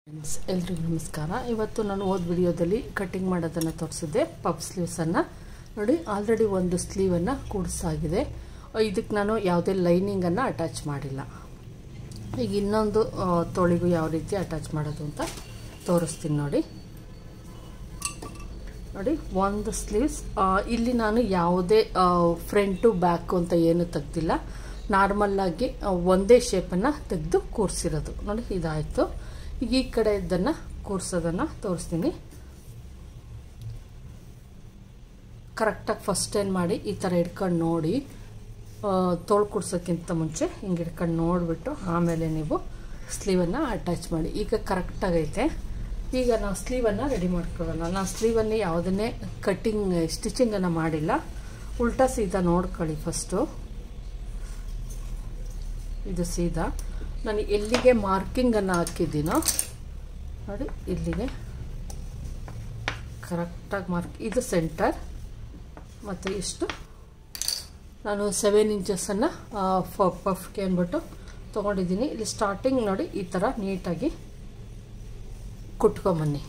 friends ಎಲ್ರಿಗೂ ನಮಸ್ಕಾರ ಇವತ್ತು ನಾನು ಓದ್ ವಿಡಿಯೋದಲ್ಲಿ ಕಟ್ಟಿಂಗ್ ಮಾಡೋದನ್ನು ತೋರಿಸಿದ್ದೆ ಪಪ್ ಸ್ಲೀವ್ಸನ್ನು ನೋಡಿ ಆಲ್ರೆಡಿ ಒಂದು ಸ್ಲೀವನ್ನು ಕೂಡಿಸಾಗಿದೆ ಇದಕ್ಕೆ ನಾನು ಯಾವುದೇ ಲೈನಿಂಗನ್ನು ಅಟ್ಯಾಚ್ ಮಾಡಿಲ್ಲ ಈಗ ಇನ್ನೊಂದು ಆ, ತೊಳಿಗೂ ಯಾವ ರೀತಿ ಅಟ್ಯಾಚ್ ಮಾಡೋದು ಅಂತ ತೋರಿಸ್ತೀನಿ ನೋಡಿ ನೋಡಿ ಒಂದು ಸ್ಲೀವ್ಸ್ ಇಲ್ಲಿ ನಾನು ಯಾವುದೇ ಫ್ರಂಟು ಬ್ಯಾಕು ಅಂತ ಏನು ತೆಗ್ದಿಲ್ಲ ನಾರ್ಮಲ್ಲಾಗಿ ಒಂದೇ ಶೇಪನ್ನು ತೆಗೆದು ಕೂರಿಸಿರೋದು ನೋಡಿ ಇದಾಯಿತು ಈಗ ಈ ಕಡೆ ಇದನ್ನು ಕೂರಿಸೋದನ್ನು ತೋರಿಸ್ತೀನಿ ಕರೆಕ್ಟಾಗಿ ಫಸ್ಟ್ ಏನು ಮಾಡಿ ಈ ಥರ ಹಿಡ್ಕೊಂಡು ನೋಡಿ ತೋಳು ಕೂಡ್ಸೋಕ್ಕಿಂತ ಮುಂಚೆ ಹಿಂಗೆ ಹಿಡ್ಕೊಂಡು ನೋಡಿಬಿಟ್ಟು ಆಮೇಲೆ ನೀವು ಸ್ಲೀವನ್ನು ಅಟ್ಯಾಚ್ ಮಾಡಿ ಈಗ ಕರೆಕ್ಟಾಗೈತೆ ಈಗ ನಾವು ಸ್ಲೀವನ್ನು ರೆಡಿ ಮಾಡ್ಕೊಳ್ಳೋಣ ನಾನು ಸ್ಲೀವನ್ನೇ ಯಾವುದನ್ನೇ ಕಟ್ಟಿಂಗ್ ಸ್ಟಿಚಿಂಗನ್ನು ಮಾಡಿಲ್ಲ ಉಲ್ಟಾ ಸೀದಾ ನೋಡ್ಕೊಳ್ಳಿ ಫಸ್ಟು ಇದು ಸೀದಾ ನಾನು ಎಲ್ಲಿಗೆ ಮಾರ್ಕಿಂಗನ್ನು ಹಾಕಿದ್ದೀನೋ ನೋಡಿ ಇಲ್ಲಿಗೆ ಕರೆಕ್ಟಾಗಿ ಮಾರ್ಕ್ ಇದು ಸೆಂಟರ್ ಮತ್ತು ಇಷ್ಟು ನಾನು ಸೆವೆನ್ ಇಂಚಸನ್ನು ಪಫ್ಗೆ ಅಂದ್ಬಿಟ್ಟು ತೊಗೊಂಡಿದ್ದೀನಿ ಇಲ್ಲಿ ಸ್ಟಾರ್ಟಿಂಗ್ ನೋಡಿ ಈ ಥರ ನೀಟಾಗಿ ಕುಟ್ಕೊಂಬನ್ನಿ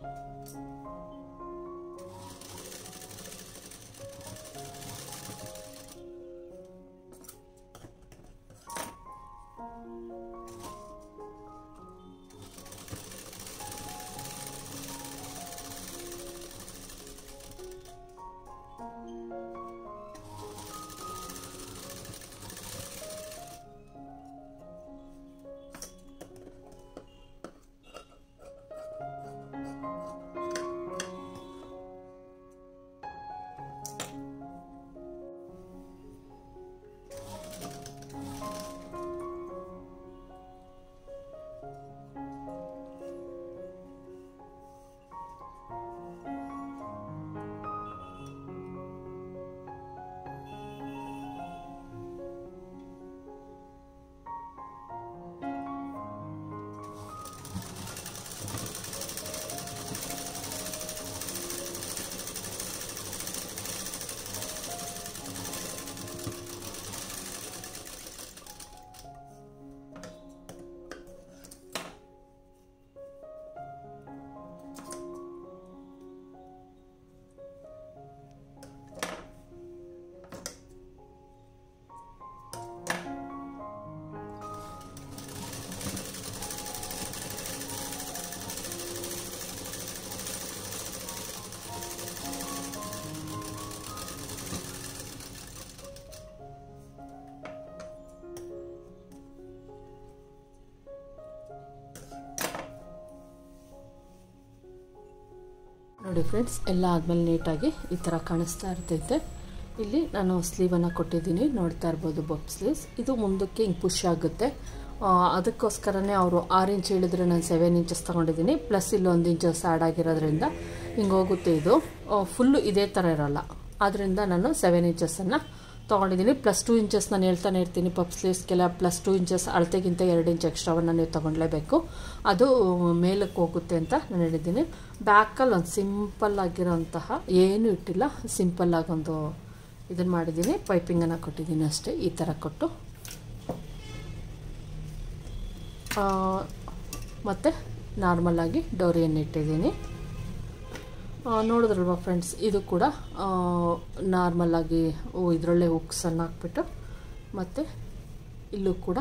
ನೋಡಿ ಫ್ರೆಂಡ್ಸ್ ಎಲ್ಲ ಆದಮೇಲೆ ನೀಟಾಗಿ ಈ ಥರ ಕಾಣಿಸ್ತಾ ಇರ್ತೈತೆ ಇಲ್ಲಿ ನಾನು ಸ್ಲೀವನ್ನು ಕೊಟ್ಟಿದ್ದೀನಿ ನೋಡ್ತಾ ಇರ್ಬೋದು ಬಬ್ ಸ್ಲೀವ್ಸ್ ಇದು ಮುಂದಕ್ಕೆ ಹಿಂಗೆ ಪುಷ್ ಆಗುತ್ತೆ ಆ, ಅದಕ್ಕೋಸ್ಕರನೇ ಅವರು ಆರು ಇಂಚ್ ಹೇಳಿದ್ರೆ ನಾನು ಸೆವೆನ್ ಇಂಚಸ್ ತೊಗೊಂಡಿದ್ದೀನಿ ಪ್ಲಸ್ ಇಲ್ಲೊಂದು ಇಂಚಸ್ ಆ್ಯಡ್ ಆಗಿರೋದ್ರಿಂದ ಹಿಂಗೆ ಹೋಗುತ್ತೆ ಇದು ಫುಲ್ಲು ಇದೇ ಥರ ಇರೋಲ್ಲ ಆದ್ದರಿಂದ ನಾನು ಸೆವೆನ್ ಇಂಚಸ್ಸನ್ನು ತೊಗೊಂಡಿದ್ದೀನಿ ಪ್ಲಸ್ ಟೂ ಇಂಚಸ್ ನಾನು ಹೇಳ್ತಾನೆ ಇರ್ತೀನಿ ಪಪ್ ಸ್ಲೀವ್ಸ್ಗೆಲ್ಲ ಪ್ಲಸ್ ಟೂ ಇಂಚಸ್ ಅಳತೆಗಿಂತ ಎರಡು ಇಂಚ್ ಎಕ್ಸ್ಟ್ರಾವನ್ನು ನೀವು ತೊಗೊಳ್ಲೇಬೇಕು ಅದು ಮೇಲಕ್ಕೆ ಹೋಗುತ್ತೆ ಅಂತ ನಾನು ಹೇಳಿದ್ದೀನಿ ಬ್ಯಾಕಲ್ಲಿ ಒಂದು ಸಿಂಪಲ್ ಆಗಿರೋಂತಹ ಏನೂ ಇಟ್ಟಿಲ್ಲ ಸಿಂಪಲ್ ಆಗೊಂದು ಇದನ್ನು ಮಾಡಿದ್ದೀನಿ ಪೈಪಿಂಗನ್ನು ಕೊಟ್ಟಿದ್ದೀನಿ ಅಷ್ಟೇ ಈ ಥರ ಕೊಟ್ಟು ಮತ್ತು ನಾರ್ಮಲಾಗಿ ಡೋರಿಯನ್ನು ಇಟ್ಟಿದ್ದೀನಿ ಆ, ನೋಡಿದ್ರಲ್ವ ಫ್ರೆಂಡ್ಸ್ ಇದು ಕೂಡ ನಾರ್ಮಲಾಗಿ ಇದರೊಳ್ಳೆ ಹುಕ್ಸನ್ನು ಹಾಕ್ಬಿಟ್ಟು ಮತ್ತು ಇಲ್ಲೂ ಕೂಡ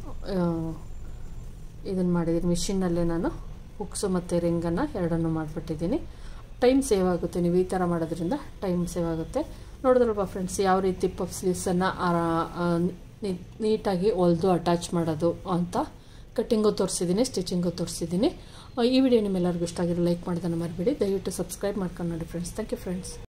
ಇದನ್ನು ಮಾಡಿದ್ದೀನಿ ಮಿಷಿನಲ್ಲೇ ನಾನು ಹುಕ್ಸು ಮತ್ತು ರಿಂಗನ್ನು ಎರಡನ್ನು ಮಾಡಿಬಿಟ್ಟಿದ್ದೀನಿ ಟೈಮ್ ಸೇವ್ ಆಗುತ್ತೆ ನೀವು ಈ ಥರ ಮಾಡೋದ್ರಿಂದ ಟೈಮ್ ಸೇವ್ ಆಗುತ್ತೆ ನೋಡಿದ್ರಲ್ವ ಫ್ರೆಂಡ್ಸ್ ಯಾವ ರೀತಿ ಪಫ್ ಸ್ಲೀವ್ಸನ್ನು ನೀಟಾಗಿ ಹೊಲ್ದು ಅಟ್ಯಾಚ್ ಮಾಡೋದು ಅಂತ ಕಟ್ಟಿಂಗು ತೋರಿಸಿದ್ದೀನಿ ಸ್ಟಿಚಿಂಗು ತೋರಿಸಿದ್ದೀನಿ ಈ ವಿಡಿಯೋ ನಿಮ್ಮೆಲ್ಲರಿಗೂ ಇಷ್ಟ ಆಗಿರೋ ಲೈಕ್ ಮಾಡೋದನ್ನು ಮರಿಬೇಡಿ ದಯವಿಟ್ಟು ಸಬ್ಸ್ಕ್ರೈಬ್ ಮಾಡ್ಕೊಂಡು ನೋಡಿ ಫ್ರೆಂಡ್ಸ್ ಥ್ಯಾಂಕ್ ಯು ಫ್ರೆಂಡ್ಸ್